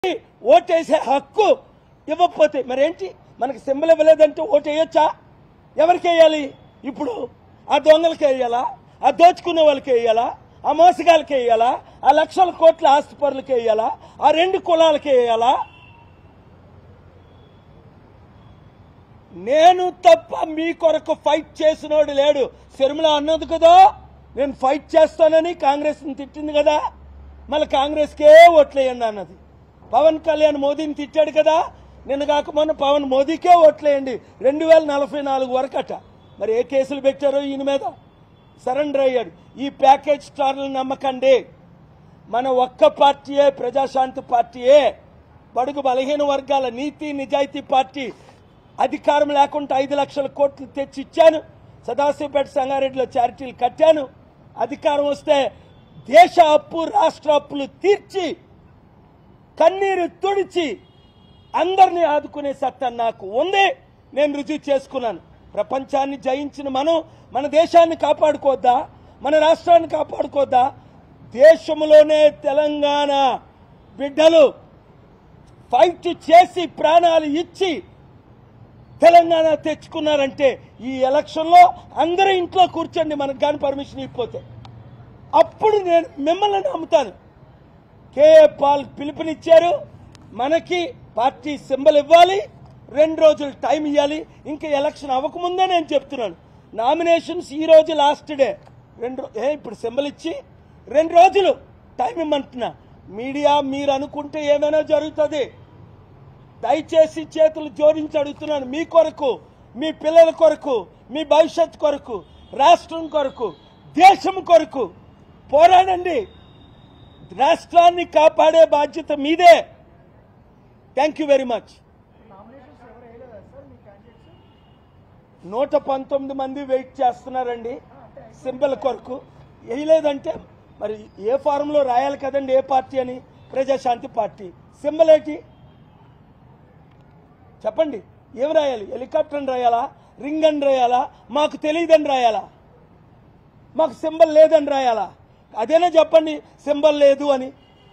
ఓటేసే హక్కు ఇవ్వకపోతే మరేంటి మనకి సింబల్ ఇవ్వలేదంటే ఓటు వేయొచ్చా ఎవరికి వేయాలి ఇప్పుడు ఆ దొంగలకి వేయాలా ఆ దోచుకునే వాళ్ళకి వేయాలా ఆ మోసగాళ్ళకి వేయాలా ఆ లక్షల కోట్ల ఆస్తిపరులకి వేయాలా ఆ రెండు కులాలకి వేయాలా నేను తప్ప మీ కొరకు ఫైట్ చేసినోడు లేడు శర్మిల అన్నది కదా నేను ఫైట్ చేస్తానని కాంగ్రెస్ తిట్టింది కదా మళ్ళీ కాంగ్రెస్కే ఓట్లేయండి అన్నది పవన్ కళ్యాణ్ మోదీని తిట్టాడు కదా నిన్న కాక మొన్న పవన్ మోదీకే ఓట్లేయండి రెండు వేల నలభై నాలుగు వరకు అట మరి ఏ కేసులు పెట్టారో ఈయన మీద సరెండర్ అయ్యాడు ఈ ప్యాకేజ్ స్టార్లు నమ్మకండి మన ఒక్క పార్టీయే ప్రజాశాంతి పార్టీయే బడుగు బలహీన వర్గాల నీతి నిజాయితీ పార్టీ అధికారం లేకుండా ఐదు లక్షల కోట్లు తెచ్చి ఇచ్చాను సదాశివపేట సంగారెడ్డిలో చారిటీలు కట్టాను అధికారం వస్తే దేశ అప్పు రాష్ట్ర అప్పులు తీర్చి కన్నీరు తుడిచి అందరినీ ఆదుకునే సత్తా నాకు ఉంది నేను రుజువు చేసుకున్నాను ప్రపంచాన్ని జయించిన మనం మన దేశాన్ని కాపాడుకోద్దా మన రాష్ట్రాన్ని కాపాడుకోద్దా దేశంలోనే తెలంగాణ బిడ్డలు ఫైట్ చేసి ప్రాణాలు ఇచ్చి తెలంగాణ తెచ్చుకున్నారంటే ఈ ఎలక్షన్లో అందరూ ఇంట్లో కూర్చోండి మనకు కానీ పర్మిషన్ ఇవ్వకపోతే అప్పుడు నేను మిమ్మల్ని నమ్ముతాను కేఏ పాల్ పిలుపునిచ్చారు మనకి పార్టీ సింబల్ ఇవ్వాలి రెండు రోజులు టైం ఇవ్వాలి ఇంకా ఎలక్షన్ అవ్వకముందే నేను చెప్తున్నాను నామినేషన్స్ ఈ రోజు లాస్ట్ డే రెండు రో- ఏ ఇప్పుడు సింబల్ ఇచ్చి రెండు రోజులు టైం ఇమ్మంటున్నా మీడియా మీరు అనుకుంటే ఏమైనా జరుగుతుంది దయచేసి చేతులు జోడించి అడుగుతున్నాను మీ కొరకు మీ పిల్లల కొరకు మీ భవిష్యత్ కొరకు రాష్ట్రం కొరకు దేశం కొరకు పోరాడండి రాష్ట్రాన్ని కాపాడే బాధ్యత మీదే thank you very much nominations ఎవరు వేయలేదా సార్ మీ క్యాండిడేట్స్ నూట పంతొమ్మిది మంది వెయిట్ చేస్తున్నారండి సింబల్ కొరకు వేయలేదంటే మరి ఏ ఫారంలో రాయాలి కదండి ఏ పార్టీ అని ప్రజాశాంతి పార్టీ సింబల్ ఏంటి చెప్పండి ఏం రాయాలి హెలికాప్టర్ అని రాయాలా రింగ్ అని రాయాలా మాకు తెలియదని రాయాలా మాకు సింబల్ లేదని రాయాలా అదేనా చెప్పండి సింబల్ లేదు అని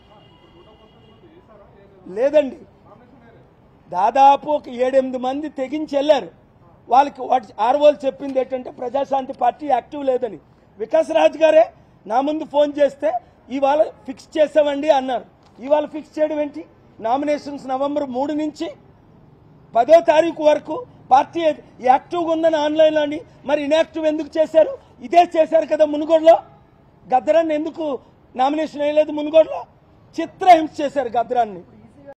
లేదండి దాదాపు ఒక ఏడెనిమిది మంది తెగించి వెళ్ళారు వాళ్ళకి వాటి ఆర్వోలు చెప్పింది ఏంటంటే ప్రజాశాంతి పార్టీ యాక్టివ్ లేదని వికాస్ రాజ్ గారే నా ముందు ఫోన్ చేస్తే ఇవాళ ఫిక్స్ చేసామండి అన్నారు ఇవాళ ఫిక్స్ చేయడం ఏంటి నామినేషన్స్ నవంబర్ మూడు నుంచి పదో తారీఖు వరకు పార్టీ యాక్టివ్గా ఉందని ఆన్లైన్లో అని మరి ఇన్యాక్టివ్ ఎందుకు చేశారు ఇదే చేశారు కదా మునుగోడులో గద్దరాన్ని ఎందుకు నామినేషన్ వేయలేదు మునుగోడులో చిత్రహింస చేశారు గద్దరాన్ని